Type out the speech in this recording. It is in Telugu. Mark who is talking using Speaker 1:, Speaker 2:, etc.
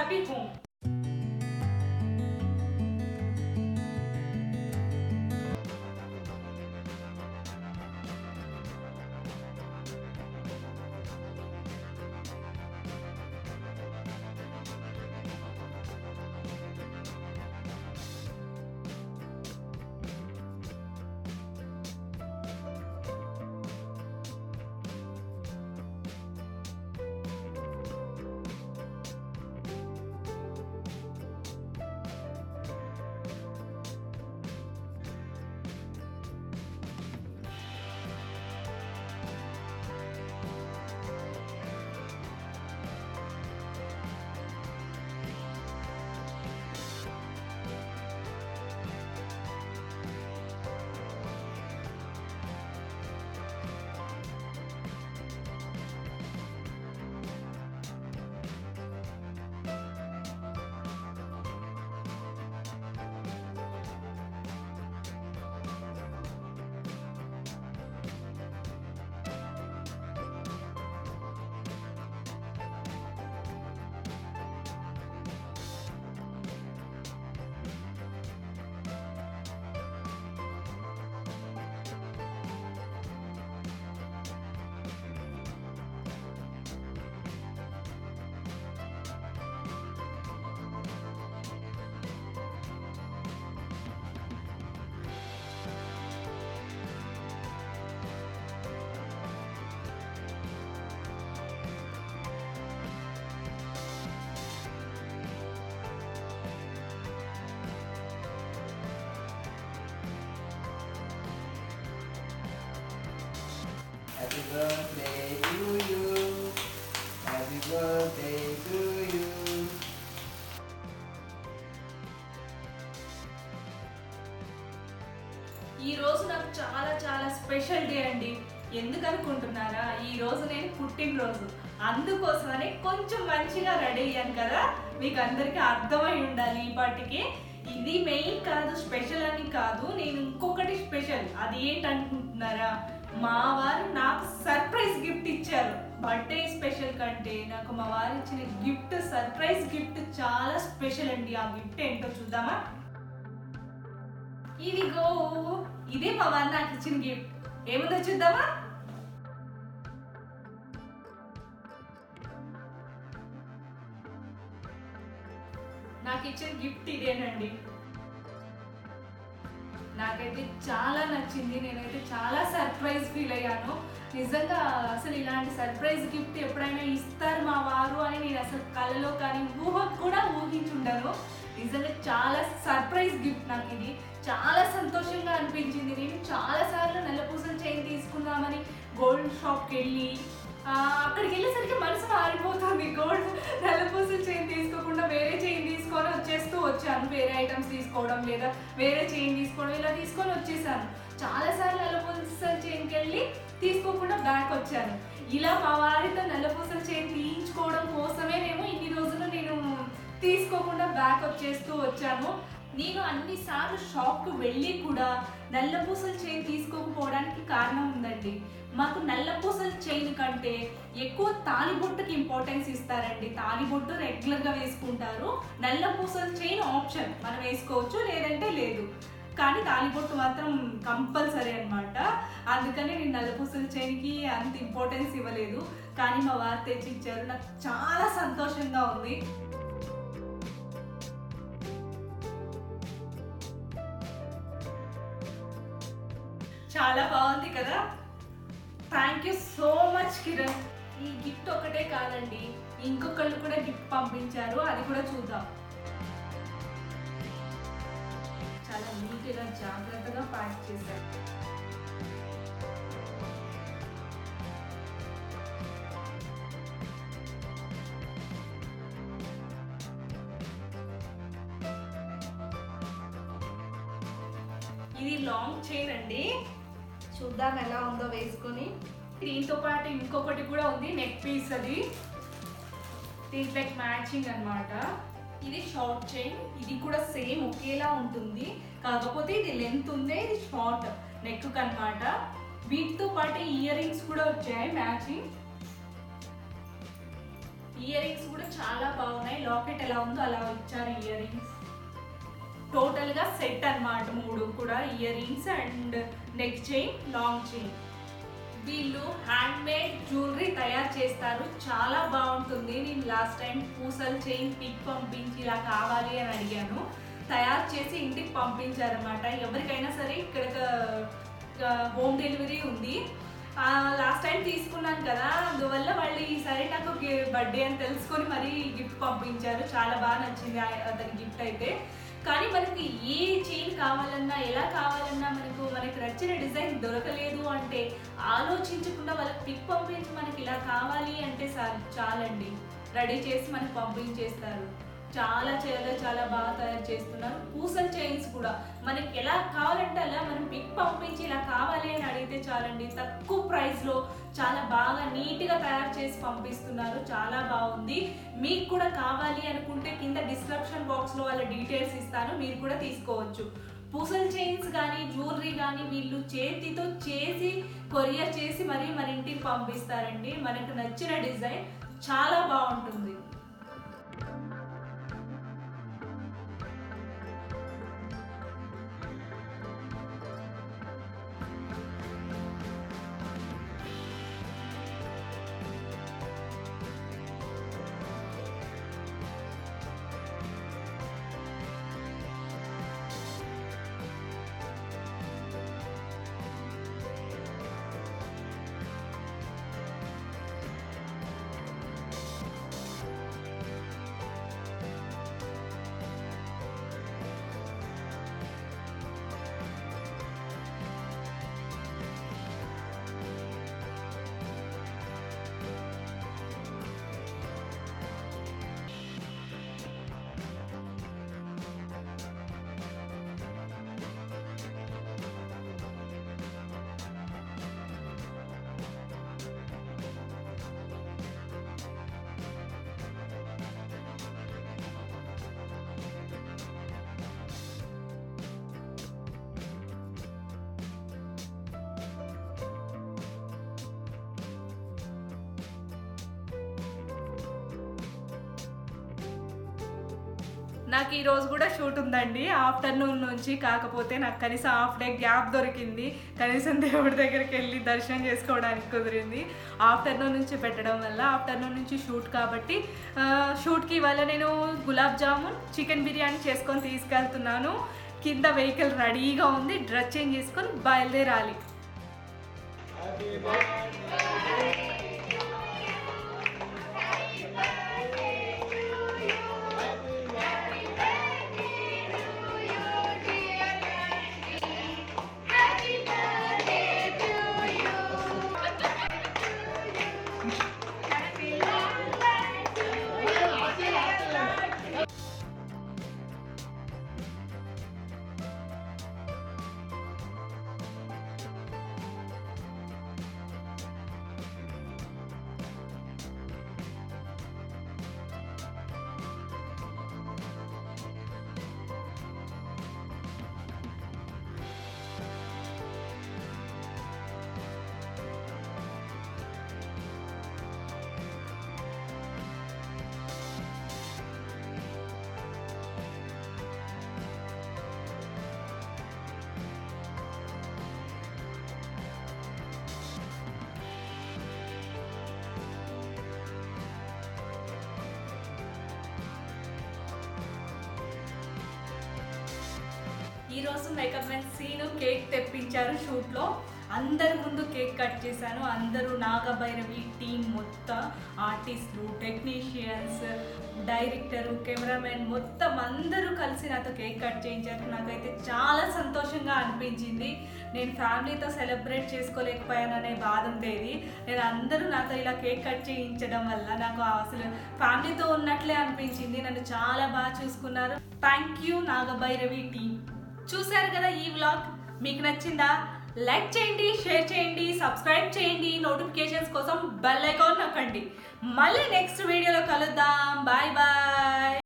Speaker 1: Happy home
Speaker 2: Happy birthday to you. Happy birthday to you.
Speaker 1: ఈ రోజు నాకు చాలా చాలా స్పెషల్ డే అండి ఎందుకు అనుకుంటున్నారా ఈ రోజు నేను పుట్టినరోజు అందుకోసమని కొంచెం మంచిగా రెడీ అయ్యాను కదా మీకు అందరికీ అర్థమై ఉండాలి ఈ పాటికి ఇది మెయిన్ కాదు స్పెషల్ అని కాదు నేను ఇంకొకటి స్పెషల్ అది ఏంటనుకుంటున్నారా మా వారు నాకు సర్ప్రైజ్ గిఫ్ట్ ఇచ్చారు బర్త్డే స్పెషల్ కంటే నాకు మా వారు ఇచ్చిన గిఫ్ట్ సర్ప్రైజ్ గిఫ్ట్ చాలా స్పెషల్ అండి ఆ గిఫ్ట్ ఏంటో చూద్దామా ఇదిగో ఇదే మా వారు నాకు ఇచ్చిన గిఫ్ట్ ఏముందో చూద్దామా నాకు ఇచ్చిన గిఫ్ట్ ఇదేనండి నాకైతే చాలా నచ్చింది నేనైతే చాలా సర్ప్రైజ్ ఫీల్ అయ్యాను నిజంగా అసలు ఇలాంటి సర్ప్రైజ్ గిఫ్ట్ ఎప్పుడైనా ఇస్తారు మా వారు అని నేను అసలు కళ్ళలో కానీ ఊహ కూడా ఊహించుండను నిజంగా చాలా సర్ప్రైజ్ గిఫ్ట్ నాకు ఇది చాలా సంతోషంగా అనిపించింది నేను చాలా సార్లు నల్లపూసల చైన్ తీసుకుందామని గోల్డ్ షాప్కి వెళ్ళి ఆ, అక్కడికి వెళ్ళేసరికి మనసు మారిపోతుంది గోల్డ్ నల్లపూసల చైన్ తీసుకోకుండా వేరే చైన్ తీసుకొని వచ్చేస్తూ వచ్చాను వేరే ఐటమ్స్ తీసుకోవడం లేదా వేరే చైన్ తీసుకోవడం ఇలా తీసుకొని వచ్చేసాను చాలా సార్లు నల్లపూసల చైన్కి వెళ్ళి తీసుకోకుండా బ్యాక్ వచ్చాను ఇలా మా వారితో నల్లపూసల చైన్ తీయించుకోవడం కోసమేనేమో ఇన్ని రోజులు నేను తీసుకోకుండా బ్యాక్ వచ్చేస్తూ వచ్చాను నేను అన్నిసార్లు షాప్కి వెళ్ళి కూడా నల్లపూసల చైన్ తీసుకోకపోవడానికి కారణం ఉందండి మాకు నల్లపూసల చైన్ కంటే ఎక్కువ తాలిబొట్టుకి ఇంపార్టెన్స్ ఇస్తారండి తాలిబొట్టు రెగ్యులర్గా వేసుకుంటారు నల్లపూసల చైన్ ఆప్షన్ మనం వేసుకోవచ్చు లేదంటే లేదు కానీ తాలిబొట్టు మాత్రం కంపల్సరీ అన్నమాట అందుకని నేను నల్లపూసల చైన్కి అంత ఇంపార్టెన్స్ ఇవ్వలేదు కానీ మా వారు తెచ్చి ఇచ్చారు నాకు చాలా సంతోషంగా ఉంది చాలా బాగుంది కదా thank you so much Kiran ఈ గిఫ్ట్ ఒకటే కాదండి ఇంకొకళ్ళు కూడా గిఫ్ట్ పంపించారు అది కూడా చూద్దాం చాలా నీట్గా జాగ్రత్తగా ప్యాక్ చేశారు ఇది లాంగ్ చైన్ అండి చూద్దాం ఎలా ఉందో వేసుకొని దీంతో పాటు ఇంకొకటి కూడా ఉంది నెక్ పీస్ అది దీంట్లోకి మ్యాచింగ్ అన్నమాట ఇది షార్ట్ చైన్ ఇది కూడా సేమ్ ఒకేలా ఉంటుంది కాకపోతే ఇది లెంత్ ఉంది ఇది షార్ట్ నెక్ అన్నమాట వీటితో పాటు ఇయర్ రింగ్స్ కూడా వచ్చాయి మ్యాచింగ్ ఇయర్ రింగ్స్ కూడా చాలా బాగున్నాయి లాకెట్ ఎలా ఉందో అలా ఇచ్చారు ఇయర్ రింగ్స్ టోటల్ గా సెట్ అన్నమాట మూడు కూడా ear rings and neck chain long chain వీళ్ళు హ్యాండ్ మేడ్ జ్యువెలరీ తయారు చేస్తారు చాలా బాగుంటుంది నేను లాస్ట్ టైం పూసల్ చైన్ పిక్ పంపించి ఇలా కావాలి అని అడిగాను తయారు చేసి ఇంటికి పంపించారనమాట ఎవరికైనా సరే ఇక్కడ హోమ్ డెలివరీ ఉంది లాస్ట్ టైం తీసుకున్నాను కదా అందువల్ల వాళ్ళు ఈసారి నాకు బర్త్డే అని తెలుసుకొని మరీ గిఫ్ట్ పంపించారు చాలా బాగా నచ్చింది ఆ- అతని గిఫ్ట్ అయితే కానీ మనకి ఏ చైన్ కావాలన్నా ఎలా కావాలన్నా మనకు మనకి నచ్చిన డిజైన్ దొరకలేదు అంటే ఆలోచించకుండా వాళ్ళకి పిక్ పంపించి మనకి ఇలా కావాలి అంటే చాలు చాలండి రెడీ చేసి మనకి పంపించేస్తారు చాలా చాలా చాలా బాగా తయారు చేస్తున్నారు పూసల్ చైన్స్ కూడా మనకి ఎలా కావాలంటే అలా మనం పిక్ పంపించి ఇలా కావాలి అని అడిగితే చాలండి తక్కువ ప్రైస్లో చాలా బాగా నీట్గా తయారు చేసి పంపిస్తున్నారు చాలా బాగుంది మీకు కూడా కావాలి అనుకుంటే కింద డిస్క్రిప్షన్ బాక్స్లో వాళ్ళ డీటెయిల్స్ ఇస్తాను మీరు కూడా తీసుకోవచ్చు పూసల్ చైన్స్ కానీ జ్యువెలరీ కానీ వీళ్ళు చేతితో చేసి కొరియర్ చేసి మరీ మన ఇంటికి పంపిస్తారండి మనకు నచ్చిన డిజైన్ చాలా బాగుంటుంది నాకు ఈ రోజు కూడా షూట్ ఉందండి ఆఫ్టర్నూన్ నుంచి కాకపోతే నాకు కనీసం హాఫ్ డే గ్యాప్ దొరికింది కనీసం దేవుడి దగ్గరికి వెళ్ళి దర్శనం చేసుకోవడానికి కుదిరింది ఆఫ్టర్నూన్ నుంచి పెట్టడం వల్ల ఆఫ్టర్నూన్ నుంచి షూట్ కాబట్టి ఆ, షూట్కి ఇవాళ నేను గులాబ్ జామున్ చికెన్ బిర్యానీ చేసుకొని తీసుకెళ్తున్నాను కింద వెహికల్ రెడీగా ఉంది డ్రెస్ చేంజ్ చేసుకొని బయలుదేరాలి ఈ రోజు మేకప్ మ్యాన్ సీను కేక్ తెప్పించారు షూట్ లో అందరి ముందు కేక్ కట్ చేశాను అందరూ నాగభైరవి టీం మొత్తం ఆర్టిస్టులు టెక్నీషియన్స్ డైరెక్టర్ కెమెరామెన్ మొత్తం అందరూ కలిసి నాతో కేక్ కట్ చేయించారు నాకైతే చాలా సంతోషంగా అనిపించింది నేను ఫ్యామిలీతో సెలబ్రేట్ చేసుకోలేకపోయాననే బాధ ఉండేది నేను అందరూ నాతో ఇలా కేక్ కట్ చేయించడం వల్ల నాకు అసలు ఫ్యామిలీతో ఉన్నట్లే అనిపించింది నన్ను చాలా బాగా చూసుకున్నారు థ్యాంక్ యూ నాగభైరవి టీం చూశారు కదా ఈ వ్లాగ్ మీకు నచ్చిందా లైక్ చేయండి షేర్ చేయండి సబ్స్క్రైబ్ చేయండి నోటిఫికేషన్స్ కోసం బెల్ ఐకాన్ నొక్కండి మళ్ళీ నెక్స్ట్ వీడియోలో కలుద్దాం బాయ్ బాయ్